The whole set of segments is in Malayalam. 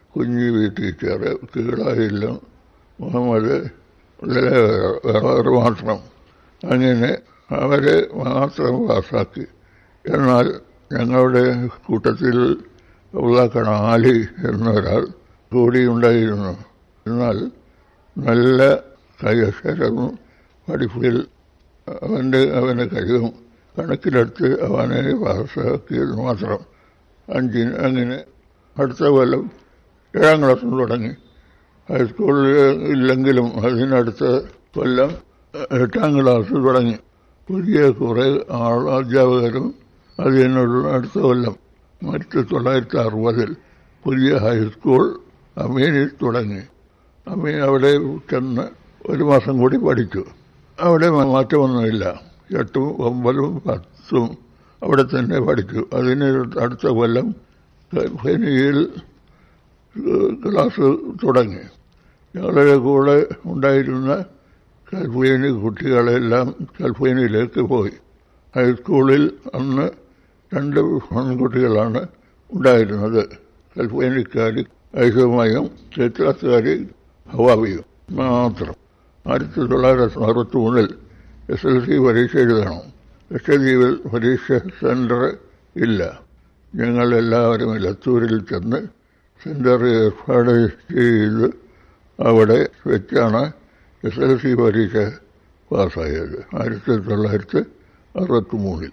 കുഞ്ഞി ടീച്ചർ കീഴായില്ല മുഹമ്മദ് വേറെ മാത്രം അങ്ങനെ അവരെ മാത്രം പാസ്സാക്കി എന്നാൽ ഞങ്ങളുടെ കൂട്ടത്തിൽ ഉള്ള കണാലി എന്നൊരാൾ കൂടിയുണ്ടായിരുന്നു എന്നാൽ നല്ല കൈയക്ഷരവും പഠിപ്പിൽ അവൻ്റെ അവൻ്റെ കഴിവും കണക്കിലെടുത്ത് അവനെ പാസ്സാക്കിയത് മാത്രം അഞ്ചിന് അങ്ങനെ അടുത്ത കൊല്ലം ഏഴാം ക്ലാസ്സിൽ തുടങ്ങി ഹൈസ്കൂളിൽ ഇല്ലെങ്കിലും അതിനടുത്ത കൊല്ലം എട്ടാം ക്ലാസ് തുടങ്ങി പുതിയ കുറേ ആൾ അധ്യാപകരും അതിനുള്ള അടുത്ത കൊല്ലം ആയിരത്തി തൊള്ളായിരത്തി അറുപതിൽ പുതിയ ഹൈസ്കൂൾ അമീനിൽ തുടങ്ങി അമീൻ അവിടെ ചെന്ന് ഒരു മാസം കൂടി പഠിച്ചു അവിടെ മാറ്റമൊന്നുമില്ല എട്ടും ഒമ്പതും പത്തും അവിടെ തന്നെ പഠിച്ചു അതിന് അടുത്ത കൊല്ലം ഫെനിയിൽ ക്ലാസ് തുടങ്ങി ഞങ്ങളുടെ കൂടെ ഉണ്ടായിരുന്ന കൽഫീനി കുട്ടികളെല്ലാം കൽഫീനിയിലേക്ക് പോയി ഹൈസ്കൂളിൽ അന്ന് രണ്ട് പെൺകുട്ടികളാണ് ഉണ്ടായിരുന്നത് കൽഫീനിക്കാർ ഐഷുമായും ചിത്രക്കാർ ഹവാബിയും മാത്രം ആയിരത്തി തൊള്ളായിരത്തി അറുപത്തി മൂന്നിൽ എസ് എൽ സി പരീക്ഷ എഴുതണം ലക്ഷദ്വീപിൽ പരീക്ഷ സെൻറ്റർ ഇല്ല ഞങ്ങൾ എല്ലാവരും ലത്തൂരിൽ ചെന്ന് സെൻറ്റർ ഏർപ്പാട് ചെയ്ത് അവിടെ വെച്ചാണ് എസ് എൽ സി പരീക്ഷ പാസ്സായത് ആയിരത്തി തൊള്ളായിരത്തി അറുപത്തി മൂന്നിൽ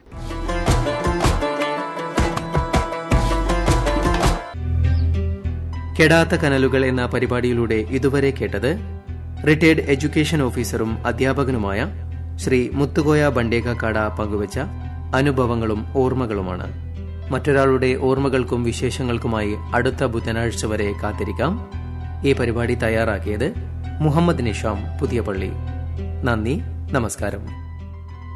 കെടാത്ത കനലുകൾ എന്ന പരിപാടിയിലൂടെ ഇതുവരെ കേട്ടത് റിട്ടയർഡ് എഡ്യൂക്കേഷൻ ഓഫീസറും അധ്യാപകനുമായ ശ്രീ മുത്തുകോയ ബണ്ടേകാക്കാട പങ്കുവച്ച അനുഭവങ്ങളും ഓർമ്മകളുമാണ് മറ്റൊരാളുടെ ഓർമ്മകൾക്കും വിശേഷങ്ങൾക്കുമായി അടുത്ത ബുധനാഴ്ച വരെ കാത്തിരിക്കാം ഈ പരിപാടി തയ്യാറാക്കിയത് മുഹമ്മദ് നിഷാം പുതിയ പള്ളി നന്ദി നമസ്കാരം